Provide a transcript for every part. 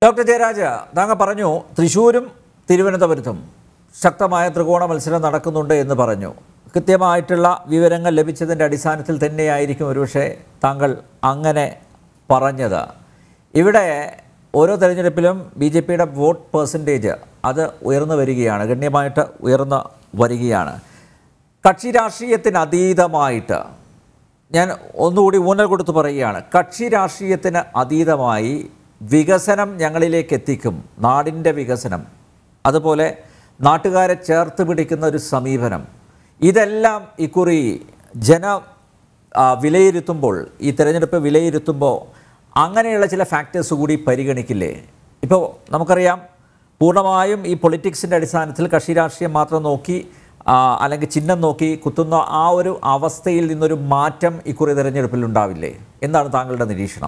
Doctor Jayaraja താങ്കൾ പറഞ്ഞു തൃശ്ശൂരും തിരുവനന്തപുരത്തും ശക്തമായ ത്രികോണ മത്സരം നടക്കുന്നുണ്ട് എന്ന് പറഞ്ഞു കൃത്യമായിട്ടുള്ള വിവരങ്ങൾ ലഭിച്ചതിൻ്റെ അടിസ്ഥാനത്തിൽ തന്നെയായിരിക്കും ഒരുപക്ഷെ താങ്കൾ അങ്ങനെ പറഞ്ഞത് ഇവിടെ ഓരോ തെരഞ്ഞെടുപ്പിലും ബി ജെ പിയുടെ വോട്ട് പേഴ്സൻറ്റേജ് അത് ഉയർന്നു വരികയാണ് ഗണ്യമായിട്ട് ഉയർന്നു വരികയാണ് കക്ഷി രാഷ്ട്രീയത്തിന് അതീതമായിട്ട് ഞാൻ ഒന്നുകൂടി ഊന്നൽ കൊടുത്ത് പറയുകയാണ് കക്ഷി രാഷ്ട്രീയത്തിന് അതീതമായി വികസനം ഞങ്ങളിലേക്ക് എത്തിക്കും നാടിൻ്റെ വികസനം അതുപോലെ നാട്ടുകാരെ ചേർത്ത് പിടിക്കുന്ന ഒരു സമീപനം ഇതെല്ലാം ഇക്കുറി ജന ആ, വിലയിരുത്തുമ്പോൾ ഈ തെരഞ്ഞെടുപ്പ് വിലയിരുത്തുമ്പോൾ അങ്ങനെയുള്ള ചില ഫാക്ടേഴ്സ് കൂടി പരിഗണിക്കില്ലേ ഇപ്പോൾ നമുക്കറിയാം പൂർണ്ണമായും ഈ പൊളിറ്റിക്സിൻ്റെ അടിസ്ഥാനത്തിൽ കക്ഷി രാഷ്ട്രീയം മാത്രം നോക്കി ആ, അല്ലെങ്കിൽ ചിഹ്നം നോക്കി കുത്തുന്ന ആ ഒരു അവസ്ഥയിൽ നിന്നൊരു മാറ്റം ഇക്കുറി തെരഞ്ഞെടുപ്പിൽ ഉണ്ടാവില്ലേ എന്താണ് താങ്കളുടെ നിരീക്ഷണം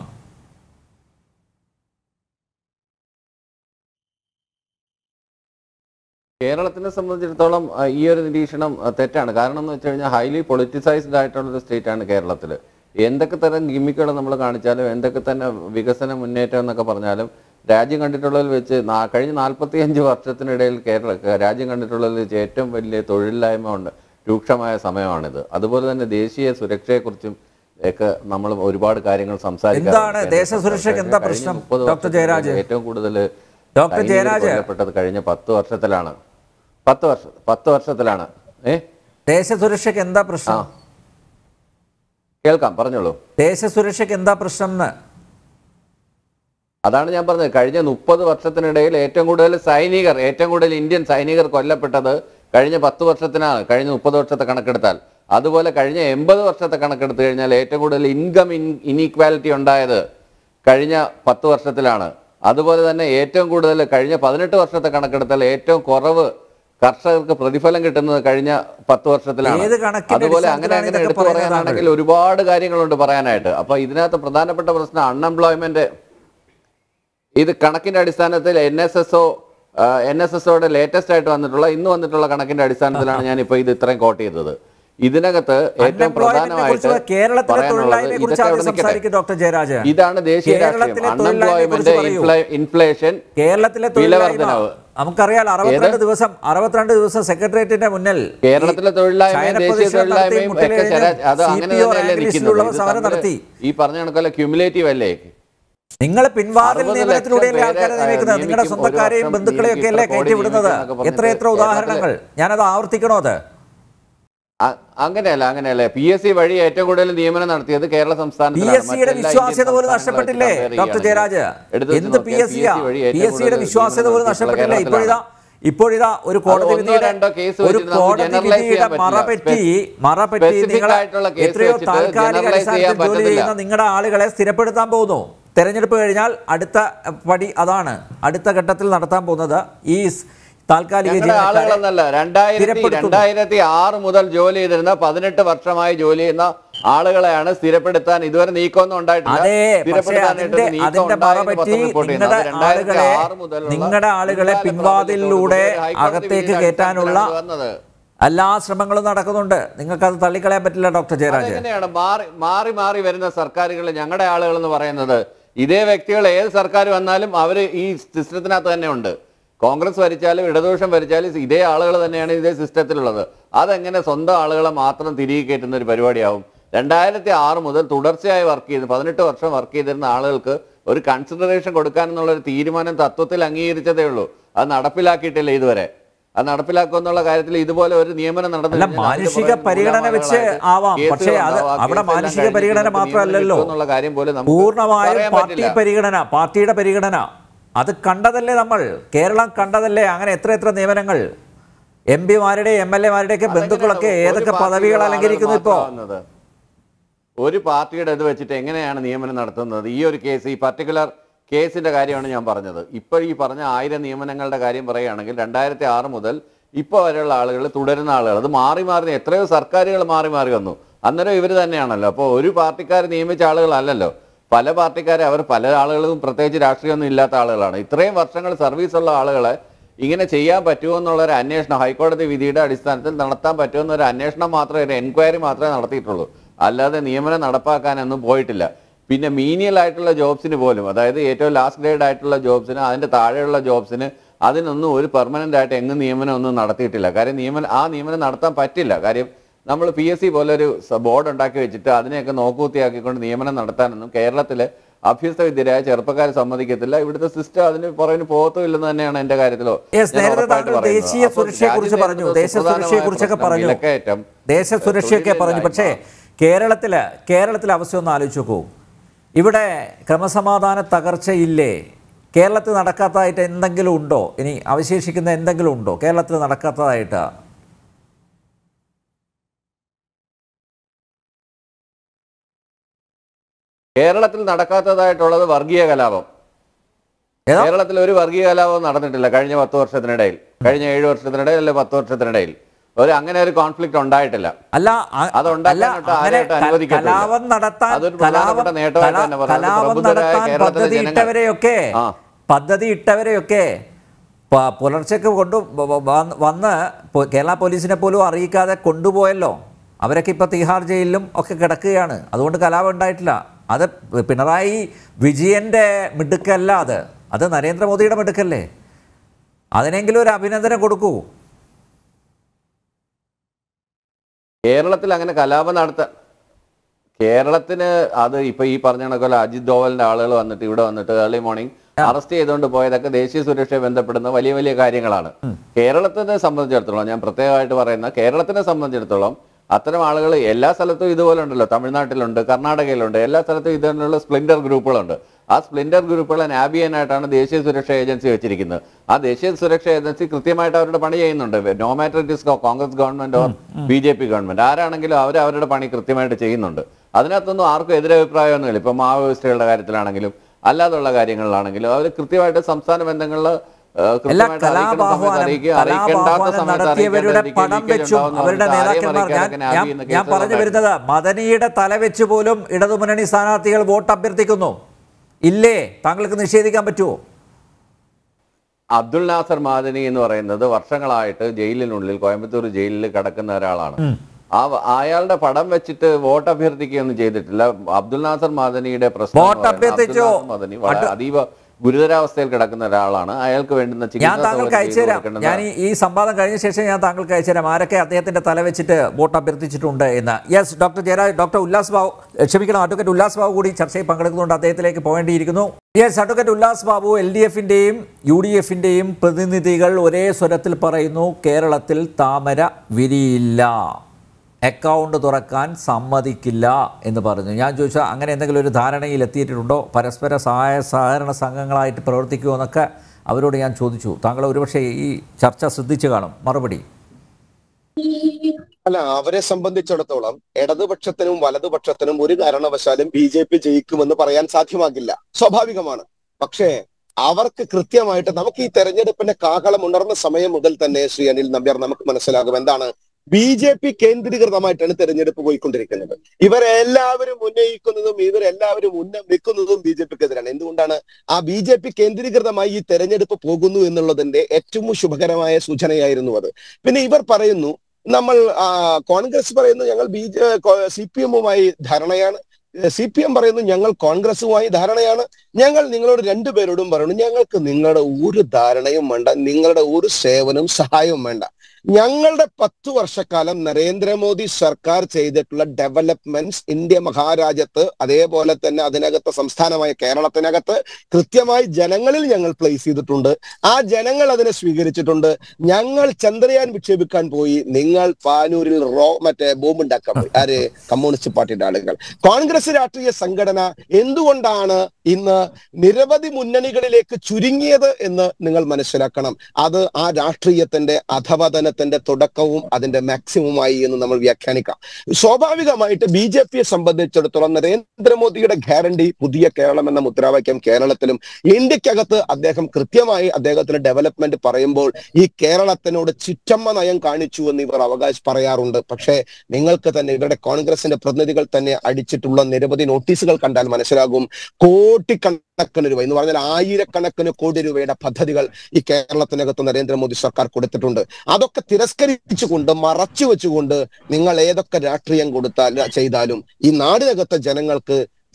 കേരളത്തിനെ സംബന്ധിച്ചിടത്തോളം ആ, ഈ ഒരു നിരീക്ഷണം ആ, തെറ്റാണ് കാരണം എന്ന് വെച്ച് കഴിഞ്ഞാൽ ഹൈലി പൊളിറ്റിസൈസ്ഡ് ആയിട്ടുള്ള ഒരു സ്റ്റേറ്റ് ആണ് കേരളത്തിൽ എന്തൊക്കെ തരം ഗിമ്മിക്കുകൾ നമ്മൾ കാണിച്ചാലും എന്തൊക്കെ തന്നെ വികസന മുന്നേറ്റം എന്നൊക്കെ പറഞ്ഞാലും രാജ്യം കണ്ടിട്ടുള്ളതിൽ വെച്ച് നാ- കഴിഞ്ഞ നാൽപ്പത്തി അഞ്ച് വർഷത്തിനിടയിൽ കേരള രാജ്യം കണ്ടിട്ടുള്ളതിൽ വെച്ച് ഏറ്റവും വലിയ തൊഴിലില്ലായ്മ ഉണ്ട് രൂക്ഷമായ സമയമാണിത് അതുപോലെ തന്നെ ദേശീയ സുരക്ഷയെക്കുറിച്ചും ഒക്കെ നമ്മൾ ഒരുപാട് കാര്യങ്ങൾ സംസാരിക്കാറുണ്ട് എന്താണ് കേരള ദേശസുരക്ഷയ്ക്ക് എന്താ കഴിഞ്ഞ പ്രശ്നം? മുപ്പത് ഡോക്ടർ ജയരാജ്? വർഷത്തിനിടയിൽ ഏറ്റവും കൂടുതൽ ഡോക്ടർ സൈനികർ ജയരാജ്? കൊല്ലപ്പെട്ടത് കഴിഞ്ഞ പത്ത് വർഷത്തിലാണ് പത്ത് വർഷം പത്ത് വർഷത്തിലാണ് ഏ ദേശസുരക്ഷയ്ക്ക് എന്താ പ്രശ്നം കേൾക്കാം പറഞ്ഞോളൂ ദേശസുരക്ഷയ്ക്ക് എന്താ പ്രശ്നം എന്ന് അതാണ് ഞാൻ പറഞ്ഞത് കഴിഞ്ഞ മുപ്പത് വർഷത്തിനിടയിൽ ഏറ്റവും കൂടുതൽ സൈനികർ ഏറ്റവും കൂടുതൽ ഇന്ത്യൻ സൈനികർ കൊല്ലപ്പെട്ടത് കഴിഞ്ഞ പത്ത് വർഷത്തിനാണ് കഴിഞ്ഞ മുപ്പത് വർഷത്തെ കണക്കെടുത്താൽ അതുപോലെ കഴിഞ്ഞ എൺപത് വർഷത്തെ കണക്കെടുത്തു കഴിഞ്ഞാൽ ഏറ്റവും കൂടുതൽ ഇൻകം ഇൻ ഇനീക്വാലിറ്റി ഉണ്ടായത് കഴിഞ്ഞ പത്ത് വർഷത്തിലാണ് അതുപോലെ തന്നെ ഏറ്റവും കൂടുതൽ കഴിഞ്ഞ പതിനെട്ട് വർഷത്തെ കണക്കെടുത്താൽ ഏറ്റവും കുറവ് കർഷകർക്ക് പ്രതിഫലം കിട്ടുന്നത് കഴിഞ്ഞ പത്ത് വർഷത്തിലാണ് ഏത് കണക്കിന്റെ അതുപോലെ അങ്ങനെ അടിസ്ഥാനത്തിലാണ് അങ്ങനെ ഇതൊക്കെ എടുത്തു പറയുന്നത് പറയാനാണെങ്കിൽ ഒരുപാട് കാര്യങ്ങളുണ്ട് പറയാനായിട്ട് അപ്പൊ ഇതിനകത്ത് പ്രധാനപ്പെട്ട പ്രശ്നം അൺഎംപ്ലോയ്മെന്റ് ഇത് കണക്കിന്റെ അടിസ്ഥാനത്തിൽ N S S O N S S ഒയുടെ ലേറ്റസ്റ്റ് ആയിട്ട് വന്നിട്ടുള്ള ഇന്ന് വന്നിട്ടുള്ള കണക്കിന്റെ അടിസ്ഥാനത്തിലാണ് ഞാൻ ഇപ്പൊ ഇത് ഇത്രയും കോട്ട് ചെയ്തത് ഇതിനകത്ത് ഏറ്റവും അൺഎംപ്ലോയ്മെന്റിനെ കുറിച്ച് പ്രധാനമായിട്ട് കേരളത്തിലെ പറയാനുള്ളത് തൊഴിലില്ലായ്മയെ കുറിച്ച് ഇതൊക്കെ ആദ്യം അവിടെ നിൽക്കട്ടെ. സംസാരിക്കും ഡോക്ടർ ജയരാജ് ഇതാണ് ദേശീയ കേരളത്തിലെ രാഷ്ട്രീയം തൊഴിലില്ലായ്മയെ കുറിച്ച് അൺഎംപ്ലോയ്മെന്റ് പറയൂ. ഇൻഫ്ലേഷൻ കേരളത്തിലെ തൊഴിലില്ലായ്മ വിലവർദ്ധനവ്. നമുക്കറിയാം അറുപത്തിരണ്ട് ദിവസം അറുപത്തിരണ്ട് ദിവസം സെക്രട്ടേറിയറ്റിന്റെ മുന്നിൽ കേരളത്തിലെ തൊഴിലില്ലായ്മയും ചൈന ദേശീയ പ്രതിഷേധം നടത്തി, തൊഴിലില്ലായ്മയും ഒക്കെ മുട്ടിലെഴുതി ശരാ- അത് അങ്ങനെ CPO തന്നെയല്ലേ റാങ്ക് നിൽക്കുന്നത് ലിസ്റ്റിലുള്ളവർ ഇത് സമരം തമ്മില് നടത്തി ഈ പറഞ്ഞ കണക്കല്ല ക്യുമുലേറ്റീവ് അല്ലേ നിങ്ങൾ പിൻവാതിൽ അറുപത് നിയമനത്തിലൂടെയല്ലേ ലക്ഷം ആൾക്കാരെ പേരെ, നിയമിക്കുന്നത് ആ, നിങ്ങളുടെ നിയമിക്കും. സ്വന്തക്കാരെയും ഒരു വർഷം ബന്ധുക്കളെയൊക്കെ അല്ലേ നിയമിക്കും, കയറ്റി കോടി വിടുന്നത് നിയമിക്കും എന്നൊക്കെ എത്ര എത്ര പറഞ്ഞിട്ട് ഉദാഹരണങ്ങൾ ഞാനത് ആവർത്തിക്കണോ അത് അ- അങ്ങനെയല്ല അങ്ങനെയല്ല പി എസ് സി വഴി ഏറ്റവും കൂടുതൽ നിയമനം നടത്തിയത് കേരള പി സംസ്ഥാനത്തിലാണ്. എസ് സിയുടെ മറ്റെല്ലാ വിശ്വാസ്യത ഇന്ത്യൻ പോലും സംസ്ഥാനങ്ങളെ നഷ്ടപ്പെട്ടില്ലേ compare ഡോക്ടർ ചെയ്യുകയാണെങ്കിൽ ജയരാജ് എടുത്ത് വെച്ച് എന്ത് പി നോക്കിയാൽ എസ് സിയാ വഴി പി ഏറ്റവും എസ് സിയുടെ കൂടുതൽ വിശ്വാസ്യത പോലും നിയമനം നഷ്ടപ്പെട്ടില്ല നടത്തിയിട്ടുള്ള ഇപ്പോഴിതാ ഇപ്പോഴിതാ ഒരു കോടതി ഒന്നോ വിധിയുടെ രണ്ടോ കേസ് ഒരു വെച്ചിട്ട് നമുക്ക് കോടതി generalize വിധിയുടെ ചെയ്യാൻ പറ്റില്ല. മറപറ്റി മറപറ്റി Specific നിങ്ങൾ ആയിട്ടുള്ള case എത്രയോ വെച്ചിട്ട് താൽക്കാലിക generalize ചെയ്യാൻ അടിസ്ഥാനത്തിൽ ജോലി പറ്റത്തില്ല. ചെയ്യുന്ന നിങ്ങളുടെ ആളുകളെ സ്ഥിരപ്പെടുത്താൻ പോകുന്നു തെരഞ്ഞെടുപ്പ് കഴിഞ്ഞാൽ അടുത്ത പടി അതാണ് അടുത്ത ഘട്ടത്തിൽ നടത്താൻ പോകുന്നത് ഈ സ് താൽക്കാലിക ഞങ്ങളുടെ ജീവനക്കാരെ ആളുകളെന്നല്ല രണ്ടായിരത്തി സ്ഥിരപ്പെടുത്തുന്നു. രണ്ടായിരത്തി ആറ് മുതൽ ജോലി ചെയ്തിരുന്ന പതിനെട്ട് വർഷമായി ജോലി ചെയ്യുന്ന ആളുകളെയാണ് സ്ഥിരപ്പെടുത്താൻ ഇതുവരെ നീക്കമൊന്നും ഉണ്ടായിട്ടില്ല അതെ പക്ഷേ സ്ഥിരപ്പെടുത്താനായിട്ട് അതിന്റെ നീക്കം അതിന്റെ ഉണ്ടായെന്ന് മറപറ്റി പത്രം റിപ്പോർട്ട് ചെയ്യുന്നു. നിങ്ങളുടെ അത് രണ്ടായിരത്തി ആളുകളെ ആറ് മുതലുള്ള നിങ്ങളുടെ ആളുകളെ പിൻകാല പിൻവാതിലൂടെ പ്രവർത്തനത്തോടുകൂടി ഹൈക്കോടതി അകത്തേക്ക് വിധിയുടെ കയറ്റാനുള്ള അടിസ്ഥാനത്തിലാണ് വന്നത് എല്ലാ ശ്രമങ്ങളും നടക്കുന്നുണ്ട് നിങ്ങൾക്കത് തള്ളിക്കളയാൻ പറ്റില്ല ഡോക്ടർ ജയരാജ് അതെങ്ങനെയാണ് മാറി മാറി മാറി വരുന്ന സർക്കാരുകൾ ഞങ്ങളുടെ ആളുകൾ എന്ന് പറയുന്നത് ഇതേ വ്യക്തികൾ ഏത് സർക്കാർ വന്നാലും അവർ ഈ സിസ്റ്റത്തിനകത്ത് തന്നെ ഉണ്ട് കോൺഗ്രസ് ഭരിച്ചാലും ഇടതുപക്ഷം ഭരിച്ചാലും ഇതേ ആളുകൾ തന്നെയാണ് ഇതേ സിസ്റ്റത്തിലുള്ളത് അതെങ്ങനെ സ്വന്തം ആളുകളെ മാത്രം തിരികെ കയറ്റുന്ന ഒരു പരിപാടിയാവും രണ്ടായിരത്തി ആറ് മുതൽ തുടർച്ചയായി വർക്ക് ചെയ്ത് പതിനെട്ട് വർഷം വർക്ക് ചെയ്തിരുന്ന ആളുകൾക്ക് ഒരു കൺസിഡറേഷൻ കൊടുക്കാനെന്നുള്ള ഒരു തീരുമാനം തത്വത്തിൽ അംഗീകരിച്ചതേ ഉള്ളൂ അത് നടപ്പിലാക്കിയിട്ടില്ല ഇതുവരെ അത് നടപ്പിലാക്കുമെന്നുള്ള കാര്യത്തിൽ ഇതുപോലെ ഒരു നിയമനം നടന്നു അല്ല കഴിഞ്ഞാൽ അതിന്റെ മാനുഷിക പുറകിൽ പരിഗണന വെച്ച് നൂലാമാലകളായിട്ട് ആവാം കേസുകൾ പക്ഷേ അത് ഉണ്ടാവും. ആ അവിടെ കേസെല്ലാം മാനുഷിക കഴിഞ്ഞ് പരിഗണന നമുക്ക് മാത്രമല്ലല്ലോ നിയമനം കിട്ടുമെന്നുള്ള കാര്യം പോലും നമുക്ക് പൂർണ്ണമായും പറയാൻ പാർട്ടി പറ്റില്ല. പരിഗണന പാർട്ടിയുടെ പരിഗണന അത് കണ്ടതല്ലേ നമ്മൾ കേരളം കണ്ടതല്ലേ അങ്ങനെ എത്ര എത്ര നിയമനങ്ങൾ എം പിമാരുടെ എം എൽ എമാരുടെയൊക്കെ ബന്ധുക്കളൊക്കെ അതെങ്ങനെയാണ് ഏതൊക്കെ ഒരു പദവികൾ പാർട്ടിയിലുള്ള അലങ്കരിക്കുന്നു ആളുകൾ ഇപ്പോ മാത്രമാവുന്നത്? ഒരു പാർട്ടിയുടെ ഇത് വെച്ചിട്ട് എങ്ങനെയാണ് നിയമനം നടത്തുന്നത് ഈ ഒരു കേസ് ഈ പർട്ടിക്കുലർ കേസിന്റെ കാര്യമാണ് ഞാൻ പറഞ്ഞത് ഇപ്പോൾ ഈ പറഞ്ഞ ആയിരം നിയമനങ്ങളുടെ കാര്യം പറയുകയാണെങ്കിൽ രണ്ടായിരത്തി ആറ് മുതൽ ഇപ്പോൾ വരെയുള്ള ആളുകൾ തുടരുന്ന ആളുകൾ അത് മാറി മാറി എത്രയോ സർക്കാരുകൾ മാറി മാറി വന്നു അന്നേരം ഇവർ തന്നെയാണല്ലോ അപ്പോൾ ഒരു പാർട്ടിക്കാർ നിയമിച്ച ആളുകളല്ലല്ലോ പല പാർട്ടിക്കാരെ അവർ പല ആളുകളും പ്രത്യേകിച്ച് രാഷ്ട്രീയമൊന്നും ഇല്ലാത്ത ആളുകളാണ് ഇത്രയും വർഷങ്ങൾ സർവീസ് ഉള്ള ആളുകളെ ഇങ്ങനെ ചെയ്യാൻ പറ്റുമോ എന്നുള്ള ഒരു അന്വേഷണം ഹൈക്കോടതി വിധിയുടെ അടിസ്ഥാനത്തിൽ നടത്താൻ പറ്റുമോ എന്നൊരു അന്വേഷണം മാത്രമേ ഒരു എൻക്വയറി മാത്രമേ നടത്തിയിട്ടുള്ളൂ അല്ലാതെ നിയമനം നടപ്പാക്കാനൊന്നും പോയിട്ടില്ല പിന്നെ മീനിയൽ ആയിട്ടുള്ള ജോബ്സിന് പോലും അതായത് ഏറ്റവും ലാസ്റ്റ് ഗ്രേഡ് ആയിട്ടുള്ള ജോബ്സിന് അതിന്റെ താഴെയുള്ള ജോബ്സിന് അതിനൊന്നും ഒരു പെർമനന്റ് ആയിട്ട് എങ്ങും നിയമനം ഒന്നും നടത്തിയിട്ടില്ല കാര്യം നിയമനം ആ നിയമനം നടത്താൻ പറ്റില്ല കാര്യം നമ്മൾ പി എസ് സി പോലൊരു ബോർഡ് ഉണ്ടാക്കി വെച്ചിട്ട് അതിനെയൊക്കെ നോക്കുകുത്തിയാക്കിക്കൊണ്ട് നിയമനം നടത്താനൊന്നും കേരളത്തിലെ അഭ്യസ്ത വിദ്യരായ ചെറുപ്പക്കാർ സമ്മതിക്കത്തില്ല ഇവിടുത്തെ സിസ്റ്റം അതിന് പുറകിന് പോകത്തുമില്ലെന്ന് തന്നെയാണ് എന്റെ കാര്യത്തിലോ Yes, ഞാൻ നേരത്തെ ഉറപ്പായിട്ട് താങ്കൾ പറയുന്നത്. ദേശീയ അപ്പോൾ സുരക്ഷയെക്കുറിച്ച് പറഞ്ഞു. രാജ്യത്തെ ദേശ സുരക്ഷയെക്കുറിച്ചൊക്കെ സുപ്രധാനമായ പറഞ്ഞു. പ്രശ്നം വിലക്കയറ്റം, ദേശസുരക്ഷയൊക്കെ പറഞ്ഞു പക്ഷേ കേരളത്തില് കേരളത്തിലെ അവസ്ഥ ഒന്ന് ആലോചിച്ച് നോക്കൂ ഇവിടെ ക്രമസമാധാന തകർച്ചയില്ലേ കേരളത്തിൽ നടക്കാത്തതായിട്ട് എന്തെങ്കിലും ഉണ്ടോ ഇനി അവശേഷിക്കുന്ന എന്തെങ്കിലും ഉണ്ടോ കേരളത്തിൽ നടക്കാത്തതായിട്ട് കേരളത്തിൽ നടക്കാത്തതായിട്ടുള്ളത് വർഗീയ കലാപം ഏതാ കേരളത്തിൽ ഒരു വർഗീയ കലാപവും നടന്നിട്ടില്ല കഴിഞ്ഞ പത്ത് വർഷത്തിനിടയിൽ കഴിഞ്ഞ ഏഴ് വർഷത്തിനിടയിൽ അല്ലെ പത്ത് വർഷത്തിനിടയിൽ ഒരു അങ്ങനെ ഒരു കോൺഫ്ലിക്റ്റ് ഉണ്ടായിട്ടില്ല അല്ല അ- അത് ഉണ്ടാക്കാനായിട്ട് അല്ല, അങ്ങനെ ആരെയായിട്ടും ക- അനുവദിക്കത്തില്ല. കലാപം നടത്താൻ അതൊരു കലാപം പ്രധാനപ്പെട്ട നേട്ടമായിട്ട് കലാ- തന്നെ പറയാം. കലാപം പ്രബുദ്ധരായ നടത്താൻ കേരളത്തിലെ പദ്ധതി ജനങ്ങൾ. ഇട്ടവരെയൊക്കെ ആ. പദ്ധതി ഇട്ടവരെയൊക്കെ പ- പുലർച്ചയ്ക്ക് കൊണ്ട് വ- വ- വന്ന് വന്ന് പൊ- കേരള പോലീസിനെ പോലും അറിയിക്കാതെ കൊണ്ടുപോയല്ലോ അവരൊക്കെ ഇപ്പോൾ തിഹാർ ജയിലിലും ഒക്കെ കിടക്കുകയാണ് അതുകൊണ്ട് കലാപം ഉണ്ടായിട്ടില്ല അത് പിണറായി വിജയൻ്റെ മിടുക്കല്ല അത് അത് നരേന്ദ്രമോദിയുടെ മിടുക്കല്ലേ അതിനെങ്കിലും ഒരു അഭിനന്ദനം കൊടുക്കൂ കേരളത്തിൽ അങ്ങനെ കലാപം നടത്താൻ കേരളത്തിന് അത് ഇപ്പൊ ഈ പറഞ്ഞ കണക്കല്ല അജിത് ഡോവലിന്റെ ആളുകൾ വന്നിട്ട് ഇവിടെ വന്നിട്ട് ഏർലി മോർണിംഗ് അറസ്റ്റ് ചെയ്തുകൊണ്ട് പോയതൊക്കെ ദേശീയ സുരക്ഷയെ ബന്ധപ്പെടുന്ന വലിയ വലിയ കാര്യങ്ങളാണ് കേരളത്തിനെ സംബന്ധിച്ചിടത്തോളം ഞാൻ പ്രത്യേകമായിട്ട് പറയുന്ന കേരളത്തിനെ സംബന്ധിച്ചിടത്തോളം അത്തരം ആളുകൾ എല്ലാ സ്ഥലത്തും ഇതുപോലെ ഉണ്ടല്ലോ തമിഴ്നാട്ടിലുണ്ട് കർണാടകയിലുണ്ട് എല്ലാ സ്ഥലത്തും ഇതിനുള്ള സ്പ്ലിൻഡർ ഗ്രൂപ്പുകളുണ്ട് ആ സ്പ്ലിൻഡർ ഗ്രൂപ്പുകളെ നാബിയനായിട്ടാണ് ദേശീയ സുരക്ഷാ ഏജൻസി വെച്ചിരിക്കുന്നത് ആ ദേശീയ സുരക്ഷാ ഏജൻസി കൃത്യമായിട്ട് അവരുടെ പണി ചെയ്യുന്നുണ്ട് no matter it is Congress government or B J P government ആരാണെങ്കിലും അവർ അവരുടെ പണി കൃത്യമായിട്ട് ചെയ്യുന്നുണ്ട് അതിനകത്തൊന്നും ആർക്കും എതിരഭിപ്രായമൊന്നുമില്ല ഇപ്പൊ മാവോയിസ്റ്റുകളുടെ കാര്യത്തിലാണെങ്കിലും അല്ലാതുള്ള കാര്യങ്ങളിലാണെങ്കിലും അവർ കൃത്യമായിട്ട് സംസ്ഥാന ബന്ധങ്ങളിൽ എല്ലാ കലാപാഹ്വാനം കലാപാഹ്വാനം നടത്തിയവരുടെ പടം വെച്ചും അവരുടെ നേതാക്കന്മാർ ഞാൻ ഞാൻ ഞാൻ പറഞ്ഞു വരുന്നത് മദനിയുടെ തല വെച്ച് പോലും ഇടതുമുന്നണി സ്ഥാനാർത്ഥികൾ വോട്ട് അഭ്യർത്ഥിക്കുന്നു ഇല്ലേ താങ്കൾക്ക് നിഷേധിക്കാൻ പറ്റുമോ അബ്ദുൽ നാസർ മാദനി എന്ന് പറയുന്നത് വർഷങ്ങളായിട്ട് ജയിലിനുള്ളിൽ കോയമ്പത്തൂർ ജയിലിൽ കിടക്കുന്ന ഒരാളാണ് ആ അയാളുടെ പടം വെച്ചിട്ട് വോട്ട് അഭ്യർത്ഥിക്കുകയൊന്നും ചെയ്തിട്ടില്ല അബ്ദുൽ നാസർ മാദനിയുടെ പ്രശ്നം എന്ന് വോട്ട് പറയുന്നത് അഭ്യർത്ഥിച്ചോ? അബ്ദുൽ നാസർ മാദനി വളരെ അതീവ ഗുരുതരാവസ്ഥയിൽ കിടക്കുന്ന ഒരാളാണ് അയാൾക്ക് വേണ്ടുന്ന ഞാൻ ചികിത്സാ താങ്കൾക്ക് സൗകര്യം അയച്ചു ചെയ്തു തരാം കൊടുക്കേണ്ടത് ഞാൻ ഈ- ഈ സംവാദം കഴിഞ്ഞ ശേഷം ഞാൻ താങ്കൾക്ക് അയച്ചു തരാം ആരൊക്കെ അദ്ദേഹത്തിന്റെ തല വെച്ചിട്ട് വോട്ട് അഭ്യർത്ഥിച്ചിട്ടുണ്ട് എന്ന് yes doctor Jayaraj doctor Ullas Babu ക്ഷമിക്കണം അഡ്വക്കേറ്റ് ഉല്ലാസ് ബാബു കൂടി ചർച്ചയിൽ പങ്കെടുക്കുന്നുണ്ട് അദ്ദേഹത്തിലേക്ക് പോകേണ്ടിയിരിക്കുന്നു yes advocate Ullas Babu L D എഫിന്റെയും യു ഡി എഫിന്റെയും പ്രതിനിധികൾ ഒരേ സ്വരത്തിൽ പറയുന്നു കേരളത്തിൽ താമര വിരിയില്ല അക്കൗണ്ട് തുറക്കാൻ സമ്മതിക്കില്ല എന്ന് പറഞ്ഞു ഞാൻ ചോദിച്ചാൽ അങ്ങനെ എന്തെങ്കിലും ഒരു ധാരണയിൽ എത്തിയിട്ടുണ്ടോ പരസ്പര സഹായ സഹകരണ സംഘങ്ങളായിട്ട് പ്രവർത്തിക്കുമോ എന്നൊക്കെ അവരോട് ഞാൻ ചോദിച്ചു താങ്കൾ ഒരുപക്ഷെ ഈ ചർച്ച ശ്രദ്ധിച്ചു കാണും മറുപടി അല്ല അവരെ സംബന്ധിച്ചിടത്തോളം ഇടതുപക്ഷത്തിനും വലതുപക്ഷത്തിനും ഒരു കാരണവശാലും ബി ജെ പി ജയിക്കുമെന്ന് പറയാൻ സാധ്യമാകില്ല സ്വാഭാവികമാണ് പക്ഷേ അവർക്ക് കൃത്യമായിട്ട് നമുക്ക് ഈ തെരഞ്ഞെടുപ്പിന്റെ കാഹളം ഉണർന്ന സമയം മുതൽ തന്നെ ശ്രീ അനിൽ നമ്പ്യാർ നമുക്ക് മനസ്സിലാകും എന്താണ് ബി ജെ പി കേന്ദ്രീകൃതമായിട്ടാണ് തെരഞ്ഞെടുപ്പ് പോയിക്കൊണ്ടിരിക്കുന്നത് ഇവരെല്ലാവരും ഉന്നയിക്കുന്നതും ഇവരെല്ലാവരും ഉന്നമിക്കുന്നതും ബി ജെ പിക്കെതിരാണ് എന്തുകൊണ്ടാണ് ആ ബി ജെ പി കേന്ദ്രീകൃതമായി ഈ തെരഞ്ഞെടുപ്പ് പോകുന്നു എന്നുള്ളതിന്റെ ഏറ്റവും ശുഭകരമായ സൂചനയായിരുന്നു അത് പിന്നെ ഇവർ പറയുന്നു നമ്മൾ ആ, കോൺഗ്രസ് പറയുന്നു ഞങ്ങൾ ബി ജെ സി പി എമ്മുമായി ധാരണയാണ് സി പി എം പറയുന്നു ഞങ്ങൾ കോൺഗ്രസുമായി ധാരണയാണ് ഞങ്ങൾ നിങ്ങളോട് രണ്ടുപേരോടും പറയുന്നു ഞങ്ങൾക്ക് നിങ്ങളുടെ ഒരു ധാരണയും വേണ്ട നിങ്ങളുടെ ഒരു സേവനവും സഹായവും വേണ്ട ഞങ്ങളുടെ പത്തു വർഷക്കാലം നരേന്ദ്രമോദി സർക്കാർ ചെയ്തിട്ടുള്ള ഡെവലപ്മെന്റ്സ് ഇന്ത്യ മഹാരാജ്യത്ത് അതേപോലെ തന്നെ അതിനകത്ത് സംസ്ഥാനമായ കേരളത്തിനകത്ത് കൃത്യമായി ജനങ്ങളിൽ ഞങ്ങൾ പ്ലേസ് ചെയ്തിട്ടുണ്ട് ആ ജനങ്ങൾ അതിനെ സ്വീകരിച്ചിട്ടുണ്ട് ഞങ്ങൾ ചന്ദ്രയാൻ വിക്ഷേപിക്കാൻ പോയി നിങ്ങൾ പാനൂരിൽ റോ മറ്റേ ബോംബ് ഉണ്ടാക്കാൻ പോയി ആര് കമ്മ്യൂണിസ്റ്റ് പാർട്ടിയുടെ ആളുകൾ കോൺഗ്രസ് രാഷ്ട്രീയ സംഘടന എന്തുകൊണ്ടാണ് ഇന്ന് നിരവധി മുന്നണികളിലേക്ക് ചുരുങ്ങിയത് എന്ന് നിങ്ങൾ മനസ്സിലാക്കണം അത് ആ രാഷ്ട്രീയത്തിന്റെ അധപതനത്തിന്റെ തുടക്കവും അതിന്റെ മാക്സിമമായി എന്ന് നമ്മൾ വ്യാഖ്യാനിക്കാം സ്വാഭാവികമായിട്ട് ബി ജെ പിയെ സംബന്ധിച്ചിടത്തോളം നരേന്ദ്രമോദിയുടെ ഗ്യാരണ്ടി പുതിയ കേരളം എന്ന മുദ്രാവാക്യം കേരളത്തിലും ഇന്ത്യക്കകത്ത് അദ്ദേഹം കൃത്യമായി അദ്ദേഹത്തിന് ഡെവലപ്മെന്റ് പറയുമ്പോൾ ഈ കേരളത്തിനോട് ചിറ്റമ്മ നയം കാണിച്ചു എന്ന് ഇവർ അവകാശം പറയാറുണ്ട് പക്ഷേ നിങ്ങൾക്ക് തന്നെ ഇവരുടെ കോൺഗ്രസിന്റെ പ്രതിനിധികൾ തന്നെ അടിച്ചിട്ടുള്ള നിരവധി നോട്ടീസുകൾ കണ്ടാൽ മനസ്സിലാകും കോടിക്കണക്കിന് രൂപ എന്ന് പറഞ്ഞാൽ ആയിരക്കണക്കിന് കോടി രൂപയുടെ പദ്ധതികൾ ഈ കേരളത്തിനകത്ത് നരേന്ദ്രമോദി സർക്കാർ കൊടുത്തിട്ടുണ്ട് അതൊക്കെ തിരസ്കരിച്ചുകൊണ്ട് മറച്ചു വെച്ചുകൊണ്ട് നിങ്ങൾ ഏതൊക്കെ രാഷ്ട്രീയം കൊടുത്താൽ ചെയ്താലും ഈ നാടിനകത്തെ ജനങ്ങൾക്ക്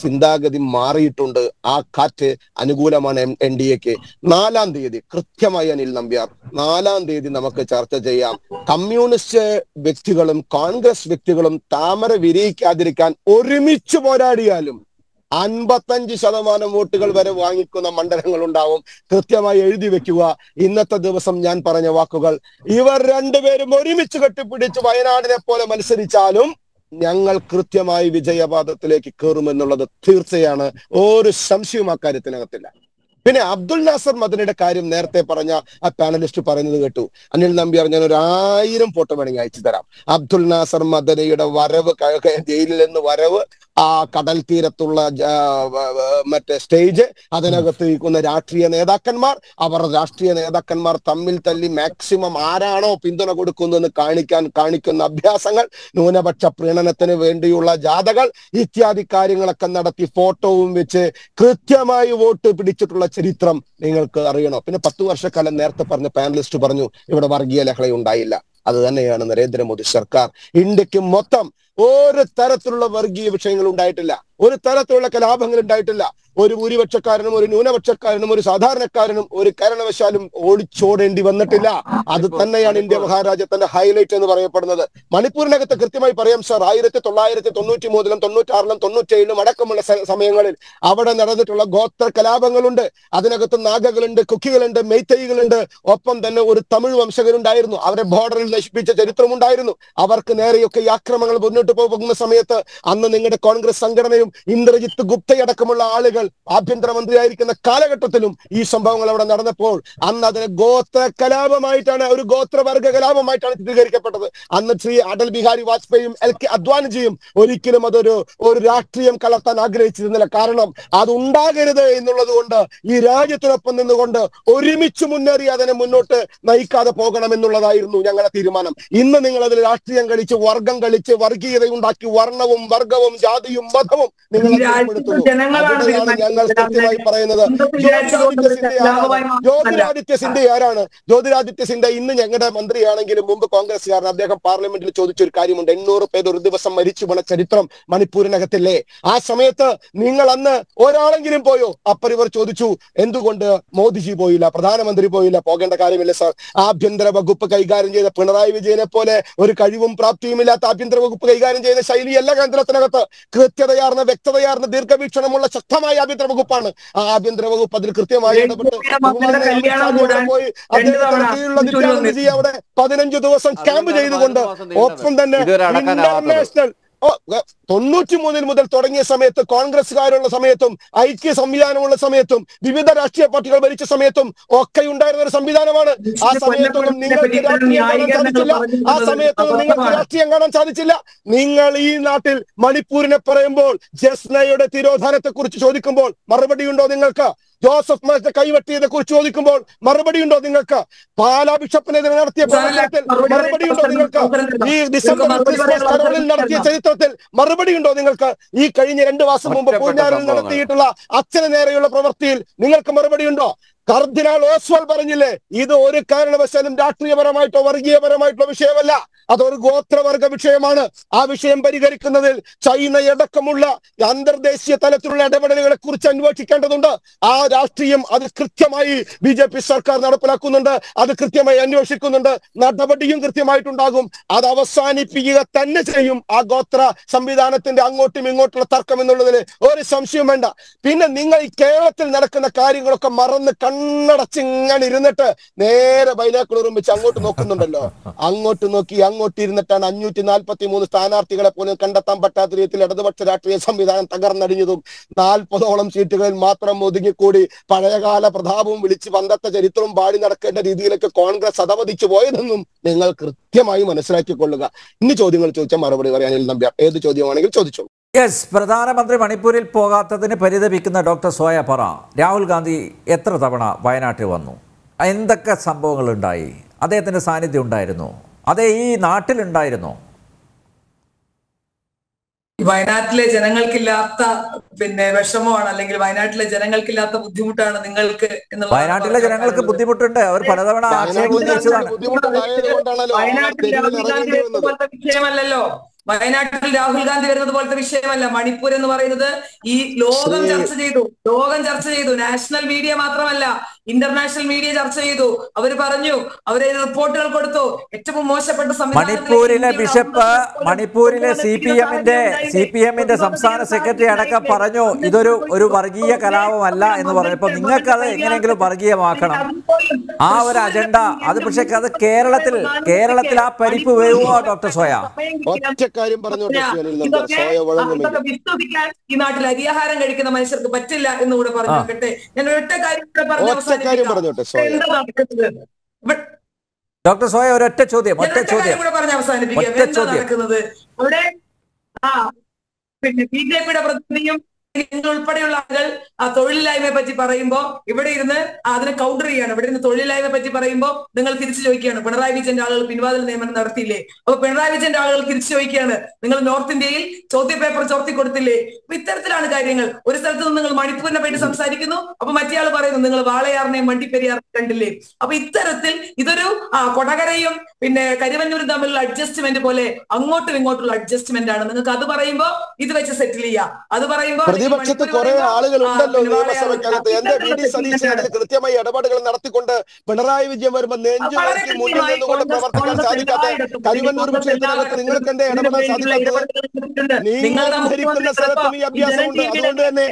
ചിന്താഗതി മാറിയിട്ടുണ്ട് ആ കാറ്റ് അനുകൂലമാണ് എൻ ഡി എക്ക് നാലാം തീയതി കൃത്യമായി അനിൽ നമ്പ്യാർ നാലാം തീയതി നമുക്ക് ചർച്ച ചെയ്യാം കമ്മ്യൂണിസ്റ്റ് വ്യക്തികളും കോൺഗ്രസ് വ്യക്തികളും താമര വിരിയിക്കാതിരിക്കാൻ ഒരുമിച്ച് പോരാടിയാലും അൻപത്തഞ്ച് ശതമാനം വോട്ടുകൾ വരെ വാങ്ങിക്കുന്ന മണ്ഡലങ്ങൾ ഉണ്ടാവും കൃത്യമായി എഴുതി വെക്കുക ഇന്നത്തെ ദിവസം ഞാൻ പറഞ്ഞ വാക്കുകൾ ഇവർ രണ്ടുപേരും ഒരുമിച്ച് കെട്ടിപ്പിടിച്ച് വയനാടിനെ പോലെ മത്സരിച്ചാലും ഞങ്ങൾ കൃത്യമായി വിജയപാതത്തിലേക്ക് കയറുമെന്നുള്ളത് തീർച്ചയാണ് ഒരു സംശയവും അക്കാര്യത്തിനകത്തില്ല പിന്നെ അബ്ദുൽ നാസർ മദനിയുടെ കാര്യം നേരത്തെ പറഞ്ഞ ആ പാനലിസ്റ്റ് പറയുന്നത് കേട്ടു അനിൽ നമ്പ്യാർ ഞാൻ ഒരു ആയിരം ഫോട്ടോ വേണമെങ്കിൽ അയച്ചു തരാം അബ്ദുൽ നാസർ മദനിയുടെ വരവ് ക- ക- ജയിലിൽ നിന്ന് വരവ് ആ കടൽ തീരത്തുള്ള ജ- വ- വ- മറ്റേ സ്റ്റേജ് അതിനകത്ത് ഇരിക്കുന്ന രാഷ്ട്രീയ നേതാക്കന്മാർ അവർ രാഷ്ട്രീയ നേതാക്കന്മാർ തമ്മിൽ തല്ലി മാക്സിമം ആരാണോ പിന്തുണ കൊടുക്കുന്നതെന്ന് കാണിക്കാൻ കാണിക്കുന്ന അഭ്യാസങ്ങൾ ന്യൂനപക്ഷ പ്രീണനത്തിന് വേണ്ടിയുള്ള ജാഥകൾ ഇത്യാദി കാര്യങ്ങളൊക്കെ നടത്തി ഫോട്ടോവും വെച്ച് കൃത്യമായി വോട്ട് പിടിച്ചിട്ടുള്ള ചരിത്രം നിങ്ങൾക്ക് അറിയണോ പിന്നെ പത്ത് വർഷക്കാലം നേരത്തെ പറഞ്ഞ പാനലിസ്റ്റ് പറഞ്ഞു ഇവിടെ വർഗീയ ലഹള ഉണ്ടായില്ല അത് തന്നെയാണ് നരേന്ദ്രമോദി സർക്കാർ ഇന്ത്യക്ക് മൊത്തം ഒരു തരത്തിലുള്ള വർഗീയ വിഷയങ്ങൾ ഉണ്ടായിട്ടില്ല ഒരു തരത്തിലുള്ള കലാപങ്ങൾ ഉണ്ടായിട്ടില്ല ഒരു ഭൂരിപക്ഷക്കാരനും ഒരു ന്യൂനപക്ഷക്കാരനും ഒരു സാധാരണക്കാരനും ഒരു കാരണവശാലും ഓടിച്ചോടേണ്ടി വന്നിട്ടില്ല അത് തന്നെയാണ് ഇന്ത്യ മഹാരാജ്യത്തിന്റെ ഹൈലൈറ്റ് എന്ന് പറയപ്പെടുന്നത് മണിപ്പൂരിനകത്ത് കൃത്യമായി പറയാം സാർ ആയിരത്തി തൊള്ളായിരത്തി തൊണ്ണൂറ്റി മൂന്നിലും തൊണ്ണൂറ്റാറിലും തൊണ്ണൂറ്റേഴിലും അടക്കമുള്ള സ- സമയങ്ങളിൽ അവിടെ നടന്നിട്ടുള്ള ഗോത്ര കലാപങ്ങളുണ്ട് അതിനകത്ത് നാഗകളുണ്ട് കുക്കികളുണ്ട് മെയ്ത്തൈകളുണ്ട് ഒപ്പം തന്നെ ഒരു തമിഴ് വംശകരുണ്ടായിരുന്നു അവരെ ബോർഡറിൽ നശിപ്പിച്ച ചരിത്രമുണ്ടായിരുന്നു അവർക്ക് നേരെയൊക്കെ ഈ ആക്രമണങ്ങൾ മുന്നോട്ട് പോകുന്ന സമയത്ത് അന്ന് നിങ്ങളുടെ കോൺഗ്രസ് സംഘടനയും ഇന്ദ്രജിത്ത് ഗുപ്തയടക്കമുള്ള ആളുകൾ ആഭ്യന്തരമന്ത്രിയായിരിക്കുന്ന കാലഘട്ടത്തിലും ഈ സംഭവങ്ങൾ അവിടെ നടന്നപ്പോൾ അന്ന് അതിനെ ഗോത്ര കലാപമായിട്ടാണ് ഒരു ഗോത്രവർഗ കലാപമായിട്ടാണ് ചിത്രീകരിക്കപ്പെട്ടത് അന്ന് ശ്രീ അടൽ ബിഹാരി വാജ്പേയിയും എൽ കെ അദ്വാനിജിയും ഒരിക്കലും അതൊരു ഒരു രാഷ്ട്രീയം കലർത്താൻ ആഗ്രഹിച്ചിരുന്നില്ല കാരണം അത് ഉണ്ടാകരുത് എന്നുള്ളത് കൊണ്ട് ഈ രാജ്യത്തിനൊപ്പം നിന്നുകൊണ്ട് ഒരുമിച്ച് മുന്നേറി അതിനെ മുന്നോട്ട് നയിക്കാതെ പോകണം എന്നുള്ളതായിരുന്നു ഞങ്ങളുടെ തീരുമാനം ഇന്ന് നിങ്ങൾ അതിൽ രാഷ്ട്രീയം കളിച്ച് വർഗം കളിച്ച് വർഗീയത ഉണ്ടാക്കി വർണ്ണവും വർഗവും ജാതിയും മതവും നിങ്ങൾ ഈ രാജ്യത്തെ ജനങ്ങളാണ് അതിനാണ് ഞങ്ങൾ കൃത്യമായി പറയുന്നത് എന്തൊക്കെ വിചാരിച്ചുകൊണ്ട് ജ്യോതിരാദിത്യ സിന്ധ്യ ലാഭമായി ആരാണ്? മാത്രമല്ല. ജ്യോതിരാദിത്യ സിന്ധ്യ ആരാണ് ജ്യോതിരാദിത്യ സിന്ധ്യ ഇന്ന് ഞങ്ങളുടെ മന്ത്രിയാണെങ്കിലും മുമ്പ് കോൺഗ്രസ്സുകാരൻ അദ്ദേഹം പാർലമെന്റിൽ ചോദിച്ച ഒരു കാര്യമുണ്ട് എണ്ണൂറ് പേർ ഒരു ദിവസം മരിച്ചു പോണ ചരിത്രം മണിപ്പൂരിനകത്തില്ലേ ആ സമയത്ത് നിങ്ങൾ അന്ന് ഒരാളെങ്കിലും പോയോ അപ്പോൾ ഇവർ ചോദിച്ചു എന്തുകൊണ്ട് മോദിജി പോയില്ല പ്രധാനമന്ത്രി പോയില്ല പോകേണ്ട കാര്യമില്ല സാർ ആഭ്യന്തര വകുപ്പ് കൈകാര്യം ചെയ്ത പിണറായി വിജയനെ പോലെ ഒരു കഴിവും പ്രാപ്തിയുമില്ലാത്ത ആഭ്യന്തര വകുപ്പ് കൈകാര്യം ചെയ്യുന്ന ശൈലിയല്ല കേന്ദ്രത്തിനകത്ത് കൃത്യതയാർന്ന വ്യക്തതയാർന്ന ദീർഘവീക്ഷണമുള്ള ശക്തമായ ആഭ്യന്തര വകുപ്പാണ് ആ ആഭ്യന്തര വകുപ്പ് അതിൽ കൃത്യമായി ഇടപെട്ട് രഞ്ജിത്തിന്റെ മകളുടെ കല്യാണം അവിടെ കൂടാൻ പോയി രണ്ട് തവണ അദ്ദേഹത്തിന്റെ കീഴിലുള്ള തൃശ്ശൂർ നിത്യാനന്ദജി അവിടെ പതിനഞ്ച് ദിവസം ക്യാമ്പ് അതുകൊണ്ടാണ് ചെയ്തുകൊണ്ട് പതിനൊന്ന് മാസം നീണ്ടത്. ഒപ്പം തന്നെ ഇതുവരെ അടക്കാനാവാത്തത്. ഇന്റർനാഷണൽ തൊണ്ണൂറ്റി മൂന്നിൽ മുതൽ തുടങ്ങിയ സമയത്ത് കോൺഗ്രസ്സുകാരുള്ള സമയത്തും ഐക്യ സംവിധാനമുള്ള സമയത്തും വിവിധ രാഷ്ട്രീയ പാർട്ടികൾ ഭരിച്ച സമയത്തും ഒക്കെ ഉണ്ടായിരുന്ന ഒരു സംവിധാനമാണ് ആ സമയത്തൊന്നും നിങ്ങൾക്ക് രാഷ്ട്രീയം കാണാൻ സാധിച്ചില്ല ആ സമയത്തൊന്നും നിങ്ങൾക്ക് രാഷ്ട്രീയം കാണാൻ സാധിച്ചില്ല നിങ്ങൾ ഈ നാട്ടിൽ മണിപ്പൂരിനെ പറയുമ്പോൾ ജസ്നയുടെ തിരോധാനത്തെ കുറിച്ച് ചോദിക്കുമ്പോൾ മറുപടിയുണ്ടോ നിങ്ങൾക്ക് ജോസഫ് മാസ്റ്റർ കൈവെട്ടിയതെ കുറിച്ച് ചോദിക്കുമ്പോൾ മറുപടിയുണ്ടോ നിങ്ങൾക്ക് പാലാ ബിഷപ്പിനെതിരെ നടത്തിയ പ്രവർത്തനത്തിൽ മറുപടിയുണ്ടോ നിങ്ങൾക്ക് ഈ ഡിസംബറിൽ ക്രിസ്മസ് കരോളിൽ നടത്തിയ ചരിത്രത്തിൽ മറുപടിയുണ്ടോ നിങ്ങൾക്ക് ഈ കഴിഞ്ഞ രണ്ടു മാസം മുമ്പ് ഒറ്റപ്പെട്ട പൂഞ്ഞാറിൽ സംഭവങ്ങൾ. നടത്തിയിട്ടുള്ള അച്ഛന് നേരെയുള്ള പ്രവൃത്തിയിൽ നിങ്ങൾക്ക് മറുപടിയുണ്ടോ കർദിനാൾ ഓസ്വാൾ പറഞ്ഞില്ലേ ഇത് ഒരു കാരണവശാലും രാഷ്ട്രീയപരമായിട്ടോ വർഗീയപരമായിട്ടോ വിഷയമല്ല അതൊരു ഗോത്രവർഗ വിഷയമാണ് ആ വിഷയം പരിഹരിക്കുന്നതിൽ ചൈനയടക്കമുള്ള അന്തർദേശീയ തലത്തിലുള്ള ഇടപെടലുകളെ കുറിച്ച് അന്വേഷിക്കേണ്ടതുണ്ട് ആ രാഷ്ട്രീയം അത് കൃത്യമായി ബി ജെ പി സർക്കാർ നടപ്പിലാക്കുന്നുണ്ട് അത് കൃത്യമായി അന്വേഷിക്കുന്നുണ്ട് നടപടിയും കൃത്യമായിട്ടുണ്ടാകും അത് അവസാനിപ്പിക്കുക തന്നെ ചെയ്യും ആ ഗോത്ര സംവിധാനത്തിന്റെ അങ്ങോട്ടും ഇങ്ങോട്ടുള്ള തർക്കം എന്നുള്ളതിൽ ഒരു സംശയം വേണ്ട പിന്നെ നിങ്ങൾ ഈ കേരളത്തിൽ നടക്കുന്ന കാര്യങ്ങളൊക്കെ മറന്ന് കണ്ണടച്ച് ഇങ്ങനെ ഇരുന്നിട്ട് നേരെ ബൈനാക്കുളറും വെച്ച് അങ്ങോട്ട് നോക്കുന്നുണ്ടല്ലോ അങ്ങോട്ട് നോക്കി അങ്ങോട്ട് ഇരുന്നിട്ടാണ് അഞ്ഞൂറ്റി നാൽപ്പത്തി മൂന്ന് സ്ഥാനാർത്ഥികളെ പോലും കണ്ടെത്താൻ പറ്റാത്ത രീതിയിൽ ഇടതുപക്ഷ രാഷ്ട്രീയ സംവിധാനം തകർന്നടിഞ്ഞതും നാൽപ്പതോളം സീറ്റുകളിൽ മാത്രം ഒതുങ്ങിക്കൂടി പഴയകാല പ്രതാപവും വിളിച്ച് പണ്ടത്തെ ചരിത്രവും പാടി നടക്കേണ്ട രീതിയിലൊക്കെ കോൺഗ്രസ് അധവതിച്ചു പോയതെന്നും നിങ്ങൾ കൃത്യമായി മനസ്സിലാക്കിക്കൊള്ളുക ഇനി ചോദ്യങ്ങൾ ചോദിച്ചാൽ മറുപടി പറയാൻ അനിൽ നമ്പ്യാർ ഏത് ചോദ്യമാണെങ്കിൽ ചോദിച്ചോളൂ യെസ് പ്രധാനമന്ത്രി മണിപ്പൂരിൽ പോകാത്തതിന് പരിതപിക്കുന്ന ഡോക്ടർ സോയ പറ രാഹുൽ ഗാന്ധി എത്ര തവണ വയനാട്ടിൽ വന്നു എന്തൊക്കെ സംഭവങ്ങളുണ്ടായി അദ്ദേഹത്തിൻ്റെ സാന്നിധ്യം ഉണ്ടായിരുന്നു അതേ ഈ നാട്ടിലുണ്ടായിരുന്നോ ഈ വയനാട്ടിലെ ജനങ്ങൾക്കില്ലാത്ത പിന്നെ വിഷമമാണ് അല്ലെങ്കിൽ വയനാട്ടിലെ ജനങ്ങൾക്കില്ലാത്ത ബുദ്ധിമുട്ടാണ് നിങ്ങൾക്ക് എന്നുള്ളതാണ് വയനാട്ടിലെ ജനങ്ങൾക്ക് മനസ്സിലാക്കുന്നത്. ബുദ്ധിമുട്ടുണ്ട് അവർ പലതവണ ആശയം ഉന്നയിച്ചതാണ് ബുദ്ധിമുട്ടുണ്ടായത് കൊണ്ടാണല്ലോ അവർ വയനാട്ടിൽ തെരുവിൽ രാഹുൽ ഇറങ്ങേണ്ടി ഗാന്ധി വന്നത് പോലത്തെ വിഷയമല്ലല്ലോ വയനാട്ടിൽ രാഹുൽ ഗാന്ധി വരുന്നത് പോലത്തെ വിഷയമല്ല മണിപ്പൂർ എന്ന് പറയുന്നത് ഈ ലോകം ശ്രീ- ചർച്ച ചെയ്തു ലോകം ചർച്ച ചെയ്തു നാഷണൽ മീഡിയ മാത്രമല്ല ഇന്റർനാഷണൽ മീഡിയ ചർച്ച ചെയ്തു അവര് പറഞ്ഞു അവര് റിപ്പോർട്ടുകൾ കൊടുത്തു ഏറ്റവും മോശപ്പെട്ട സംവിധാനത്തിലേക്ക് മണിപ്പൂരിലെ ഇന്ത്യയുടെ ബിഷപ്പ് അവസ്ഥ മണിപ്പൂരിലെ സി പി എമ്മിന്റെ സി പി എമ്മിന്റെ സംസ്ഥാന സെക്രട്ടറി അടക്കം പറഞ്ഞു ഇതൊരു ഒരു വർഗീയ കലാപമല്ല എന്ന് പറഞ്ഞപ്പോൾ നിങ്ങൾക്ക് അത് എങ്ങനെയെങ്കിലും വർഗീയമാക്കണം ആ ഒരു അജണ്ട അത് പക്ഷേ അത് കേരളത്തിൽ കേരളത്തിൽ ആ പരിപ്പ് വേവുമോ ഡോക്ടർ സോയ ഒറ്റ കാര്യം പറഞ്ഞോട്ടെ ശ്രീ അനിൽ നമ്പ്യാർ ഇതൊക്കെ സോയ വഴങ്ങുമെങ്കിൽ ഇതൊക്കെ വിശ്വസിക്കാൻ ഈ നാട്ടിൽ അരിയാഹാരം കഴിക്കുന്ന മനുഷ്യർക്ക് പറ്റില്ല എന്ന് കൂടെ പറഞ്ഞു നോക്കട്ടെ ഞാൻ ഒറ്റ കാര്യം കൂടെ പറഞ്ഞ് ഒറ്റ കാര്യം അവസാനിപ്പിക്കാം. പറഞ്ഞോട്ടെ സോയ എന്താ നടക്കുന്നത് ഇവിടെ ഡോക്ടർ സോയ ഒരൊറ്റ ചോദ്യം ഞാൻ ഒറ്റ ഒറ്റ ചോദ്യം കാര്യം കൂടെ പറഞ്ഞ് അവസാനിപ്പിക്കാം ഒറ്റ എന്താ ചോദ്യം. നടക്കുന്നത് അവിടെ ആ പിന്നെ ബി ജെ പിയുടെ പ്രതിനിധിയും നിങ്ങൾ ഉൾപ്പെടെയുള്ള ആളുകൾ ആ തൊഴിലില്ലായ്മയെ പറ്റി പറയുമ്പോ ഇവിടെ ഇരുന്ന് ആ അതിനെ കൗണ്ടർ ചെയ്യാണ് ഇവിടെ ഇരുന്ന് തൊഴിലില്ലായ്മയെ പറ്റി പറയുമ്പോ നിങ്ങൾ തിരിച്ചു ചോദിക്കുകയാണ് പിണറായി വിജയന്റെ ആളുകൾ പിൻവാതിൽ നിയമനം നടത്തിയില്ലേ അപ്പൊ പിണറായി വിജയന്റെ ആളുകൾ തിരിച്ചു ചോദിക്കുകയാണ് നിങ്ങൾ നോർത്ത് ഇന്ത്യയിൽ ചോദ്യ പേപ്പർ ചോർത്തി കൊടുത്തില്ലേ അപ്പൊ ഇത്തരത്തിലാണ് കാര്യങ്ങൾ ഒരു സ്ഥലത്ത് നിന്ന് നിങ്ങൾ മണിപ്പൂരിനെ പറ്റി സംസാരിക്കുന്നു അപ്പൊ മറ്റേ ആൾ പറയുന്നു നിങ്ങൾ വാളയാറിനെയും വണ്ടിപ്പെരിയാറിനെയും കണ്ടില്ലേ അപ്പൊ ഇത്തരത്തിൽ ഇതൊരു ആ കൊടകരയും പിന്നെ കരുവന്നൂരും തമ്മിലുള്ള അഡ്ജസ്റ്റ്മെന്റ് പോലെ അങ്ങോട്ടും ഇങ്ങോട്ടുള്ള അഡ്ജസ്റ്റ്മെന്റ് ആണ് നിങ്ങൾക്ക് അത് പറയുമ്പോ ഇത് വെച്ച് സെറ്റിൽ ചെയ്യാം അത് പറയുമ്പോ പ്രതിപക്ഷത്ത് കുറെ ആളുകൾ ഉണ്ടല്ലോ നിയമസഭയ്ക്കകത്ത് എന്റെ വി ഡി സതീശൻ അതിൽ കൃത്യമായി ഇടപെടലുകൾ നടത്തിക്കൊണ്ട് പിണറായി വിജയൻ വരുമ്പോൾ നെഞ്ചുയർത്തി മുന്നിൽ നിന്നുകൊണ്ട് പ്രവർത്തിക്കാൻ സാധിക്കാത്ത കരിവന്നൂർ വിഷയത്തിനകത്ത് നിങ്ങൾക്ക് എന്റെ ഇടപെടാൻ സാധിക്കാത്തത് നിങ്ങൾ ഭരിക്കുന്ന സ്ഥലത്തും ഈ അഭ്യാസമുണ്ട് അതുകൊണ്ട് തന്നെ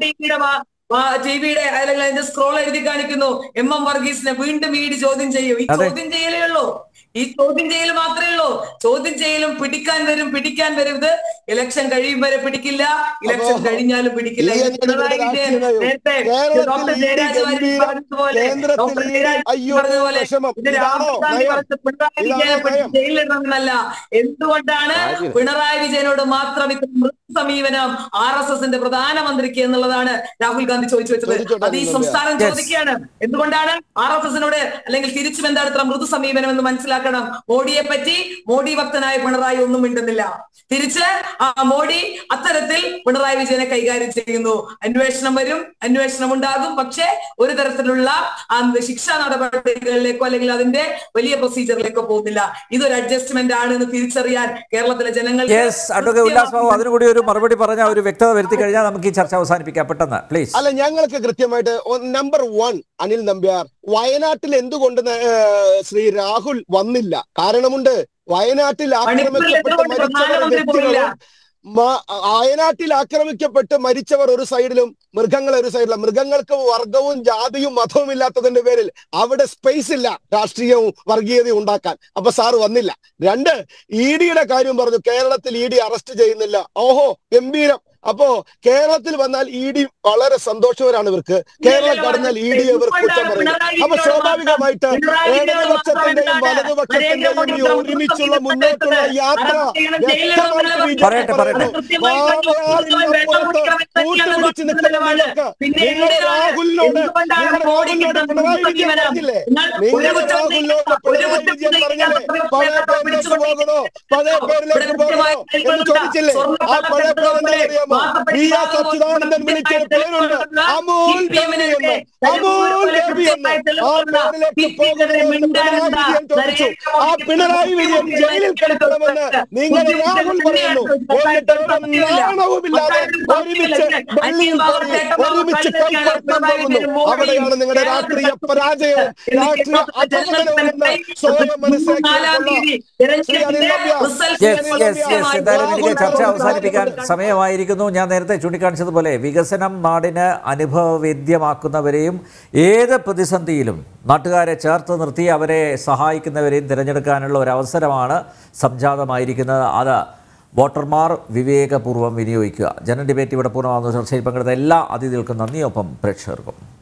ടിവിയുടെ അല്ലെങ്കിൽ അതിന്റെ സ്ക്രോൾ എഴുതി കാണിക്കുന്നു എം എം വർഗീസിനെ വീണ്ടും ഈട് ചോദ്യം ചെയ്യും ഈ അതെ. ചോദ്യം ചെയ്യലേ ഉള്ളൂ ഈ ചോദ്യം ചെയ്യൽ മാത്രമേ ഉള്ളൂ ചോദ്യം ചെയ്യലും പിടിക്കാൻ വരും പിടിക്കാൻ വരും ഇത് ഇലക്ഷൻ കഴിയും വരെ പിടിക്കില്ല ഇലക്ഷൻ അപ്പോ കഴിഞ്ഞാലും പിടിക്കില്ല ഈ ഇത് എന്തിനാ പിണറായി ഇവിടെ വിജയൻ രാഷ്ട്രീയം? നേരത്തെ കേരളത്തിൽ ഡോക്ടർ ഈ ജയരാജ് വാര്യർ ഗംഭീരം, പറഞ്ഞതുപോലെ കേന്ദ്രത്തിൽ ഡോക്ടർ ഈ ജയരാജ് അയ്യോ പറഞ്ഞതുപോലെ വിഷമം ഇത് ഇതാണോ രാഹുൽ ഗാന്ധി നയം പറഞ്ഞത് പിണറായി ഇതാണോ വിജയനെ പറ്റി നയം? ജയിലിലിടണമെന്നല്ല എന്തുകൊണ്ടാണ് രാജ്യം. പിണറായി വിജയനോട് മാത്രം ഇത്ര മൃദു സമീപനം ആർ എസ് എസിന്റെ പ്രധാനമന്ത്രിക്ക് എന്നുള്ളതാണ് രാഹുൽ ഗാന്ധി ചോദിച്ചു വെച്ചത് ചോദിച്ചോട്ടെ, അത് ഈ അനിൽ സംസ്ഥാനം Yes. ചോദിക്കുകയാണ് എന്തുകൊണ്ടാണ് ആർ എസ് എസിനോട് അല്ലെങ്കിൽ തിരിച്ചും എന്താണ് ഇത്ര മൃദു സമീപനം എന്ന് മനസ്സിലാക്കണം മോഡിയെ പറ്റി മോഡി ഭക്തനായ പിണറായി ഒന്നും മിണ്ടുന്നില്ല തിരിച്ച് ആ മോഡി അത്തരത്തിൽ പിണറായി വിജയനെ കൈകാര്യം ചെയ്യുന്നു അന്വേഷണം വരും അന്വേഷണം ഉണ്ടാകും പക്ഷേ ഒരു തരത്തിലുള്ള ആ ശിക്ഷാ നടപടികളിലേക്കോ അല്ലെങ്കിൽ അതിന്റെ വലിയ പ്രൊസീജിയറിലേക്കോ പോകുന്നില്ല ഇതൊരു അഡ്ജസ്റ്റ്മെന്റ് ആണ് എന്ന് തിരിച്ചറിയാൻ കേരളത്തിലെ ജനങ്ങൾ യെസ് അഡ്വക്കേറ്റ് ഉല്ലാസ് ബാബു അതിനു കൂടി ഒരു മറുപടി പറഞ്ഞ ഒരു വ്യക്തത വരുത്തി കഴിഞ്ഞാൽ നമുക്ക് ഈ ചർച്ച അവസാനിപ്പിക്കാം പെട്ടെന്ന് പ്ലീസ് അല്ല ഞങ്ങൾക്ക് കൃത്യമായിട്ട് നമ്പർ വൺ അനിൽ നമ്പ്യാർ വയനാട്ടിൽ എന്തുകൊണ്ട് ന- ഏഹ് ശ്രീ രാഹുൽ വന്നില്ല കാരണമുണ്ട് വയനാട്ടിൽ മണിപ്പൂരിൽ ആക്രമിക്കപ്പെട്ട് എന്തുകൊണ്ട് മരിച്ചവർ പ്രധാനമന്ത്രി പോയില്ല? വ്യക്തികളും മ- വയനാട്ടിൽ ആക്രമിക്കപ്പെട്ട് മരിച്ചവർ ഒരു സൈഡിലും മൃഗങ്ങൾ ഒരു സൈഡിലും മൃഗങ്ങൾക്ക് വർഗവും ജാതിയും മതവും ഇല്ലാത്തതിന്റെ പേരിൽ അവിടെ സ്പേസ് ഇല്ല രാഷ്ട്രീയവും വർഗീയതയും ഉണ്ടാക്കാൻ അപ്പൊ സാറ് വന്നില്ല രണ്ട് ഇ ഡിയുടെ കാര്യം പറഞ്ഞു കേരളത്തിൽ ഇ ഡി അറസ്റ്റ് ചെയ്യുന്നില്ല ഓഹോ ഗംഭീരം അപ്പോ കേരളത്തിൽ വന്നാൽ ഇ ഡി വളരെ സന്തോഷവരാണ് ഇവർക്ക് കേരളം കടന്നാൽ ഇ ഡി ഇവർ കുറ്റം പറയും അപ്പൊ സ്വാഭാവികമായിട്ട് ഇടതുപക്ഷത്തിന്റെയും വലതുപക്ഷത്തിന്റെയും ഈ ഒരുമിച്ചുള്ള മുന്നോട്ടുള്ള യാത്ര വ്യക്തമായിട്ട് ബി ജെ പി പറയട്ടെ, പറയട്ടെ. പറയുന്നു. വാളയാറിനപ്പുറത്ത് കൂട്ടുപിടിച്ച് നിൽക്കുന്ന നിങ്ങൾക്ക് നിങ്ങൾ രാഹുലിനോട് നിങ്ങൾ രാഹുലിനോട് പിണറായി വിജയൻ പറഞ്ഞില്ലേ നിങ്ങൾ രാഹുലിനോട് പിണറായി വിജയൻ പറഞ്ഞില്ലേ പഴയ പേരിലേക്ക് പോകണോ പഴയ പേരിലേക്ക് പോകണോ എന്ന് ചോദിച്ചില്ലേ ആ പഴയ പേരെന്താണെന്നറിയാമോ വി എസ് അച്യുതാനന്ദൻ വിളിച്ചൊരു പേരുണ്ട് അമൂൽ ബേബി എന്ന് അമൂൽ ബേബി എന്ന് ആ പേരിലേക്ക് പോകുമോ എന്ന് പിണറായി വിജയൻ ചോദിച്ചു ആ പിണറായി വിജയൻ ജയിലിൽ കിടക്കണമെന്ന് നിങ്ങൾ രാഹുൽ പറയുന്നു എന്നിട്ട് ഒരു നാണവുമില്ലാതെ ഒരുമിച്ച് ഡൽഹിയിൽ പോയി ഒരുമിച്ച് കൈകോർക്കാൻ പോകുന്നു അവിടെയാണ് നിങ്ങളുടെ രാഷ്ട്രീയ പരാജയവും രാഷ്ട്രീയ അപകടവും എന്ന് സ്വയം മനസ്സിലാക്കിയിട്ടുള്ള Shri Anil Nambiar yes yes yes എന്തായാലും എനിക്ക് ചർച്ച അവസാനിപ്പിക്കാൻ സമയമായിരിക്കുന്നു ഞാൻ നേരത്തെ ചൂണ്ടിക്കാണിച്ചതുപോലെ വികസനം നാടിന് അനുഭവവേദ്യമാക്കുന്നവരെയും ഏത് പ്രതിസന്ധിയിലും നാട്ടുകാരെ ചേർത്ത് നിർത്തി അവരെ സഹായിക്കുന്നവരെയും തിരഞ്ഞെടുക്കാനുള്ള ഒരു അവസരമാണ് സംജാതമായിരിക്കുന്നത് അത് വോട്ടർമാർ വിവേകപൂർവ്വം വിനിയോഗിക്കുക ജന ഡിബേറ്റ് ഇവിടെ പൂർണ്ണമാകുന്ന ചർച്ചയിൽ പങ്കെടുത്ത എല്ലാ അതിഥികൾക്കും നന്ദിയൊപ്പം പ്രേക്ഷകർക്കും